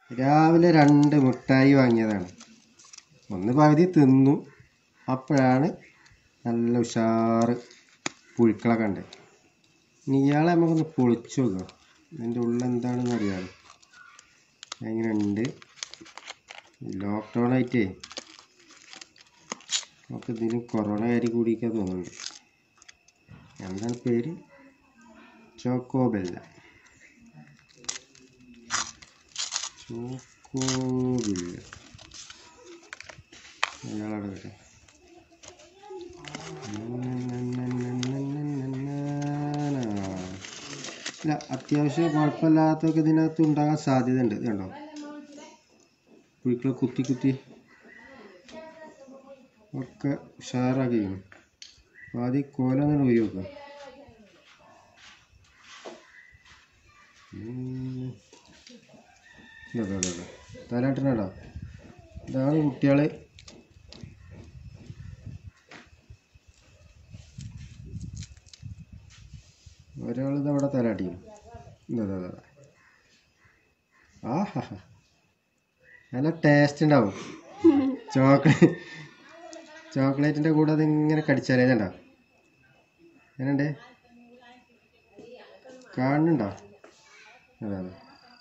രാവിലെ രണ്ട് മിഠായി വാങ്ങിയതാണ് ഒന്ന് പകുതി തിന്നു അപ്പോഴാണ് നല്ല ഉഷാറ് പുഴുക്കളൊക്കെ ഉണ്ട് ഇനി ഇയാളെ നമുക്കൊന്ന് പൊളിച്ചു നോക്കാം ഇതിൻ്റെ ഉള്ളിൽ എന്താണെന്ന് അറിയാമോ എങ്ങനെയുണ്ട് ലോക്ക്ഡൗൺ ആയിട്ടേ നമുക്ക് ഇതിന് കൊറോണ കാരി കൂടിയൊക്കെ തോന്നുന്നുണ്ട് എന്താണ് പേര് ചോക്കോബെല്ല ചോക്കോബില്ല അയാളവിടെ വരാം ഇല്ല അത്യാവശ്യം കുഴപ്പമില്ലാത്തൊക്കെ ഇതിനകത്ത് ഉണ്ടാകാൻ സാധ്യതയുണ്ട് ഇത് കണ്ടോ പുഴുക്കളെ കുത്തി കുത്തി ഒക്കെ ഉഷാറാക്കി അപ്പോൾ ആദ്യം കോലൊന്നും ഊരി വെക്കുക തലാട്ടിനാടാ ഇതാണ് കുട്ടികളെ ഒരാളിത് അവിടെ തലാട്ടിക്കും ഇതാ ഇതാ, ഇതാ. ആഹാ നല്ല ടേസ്റ്റ് ഉണ്ടാവും ചോക്ലേറ്റ് ചോക്ലേറ്റിൻ്റെ കൂടെ അതിങ്ങനെ കടിച്ചാലേ ഇതുണ്ടോ എങ്ങനെയുണ്ട് കാണുന്നുണ്ടോ അതെ അതെ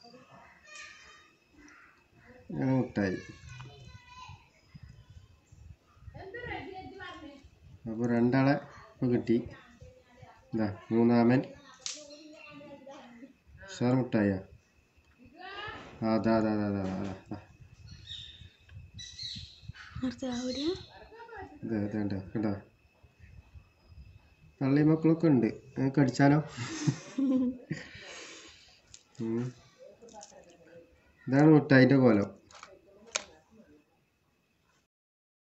ഇങ്ങനെ മുട്ടായി അപ്പോൾ രണ്ടാളെ ഇപ്പോൾ കിട്ടി ഇതാ മൂന്നാമൻ ഉഷാർ മുട്ടായ അതാ അതാ അതാ അതാ അതാ അതാ ഇത് ഇതുണ്ട് കണ്ടോ തള്ളി മക്കളൊക്കെ ഉണ്ട് നിങ്ങൾക്ക് അടിച്ചാലോ ഉം. ഇതാണ് മുട്ടായിൻ്റെ കോലം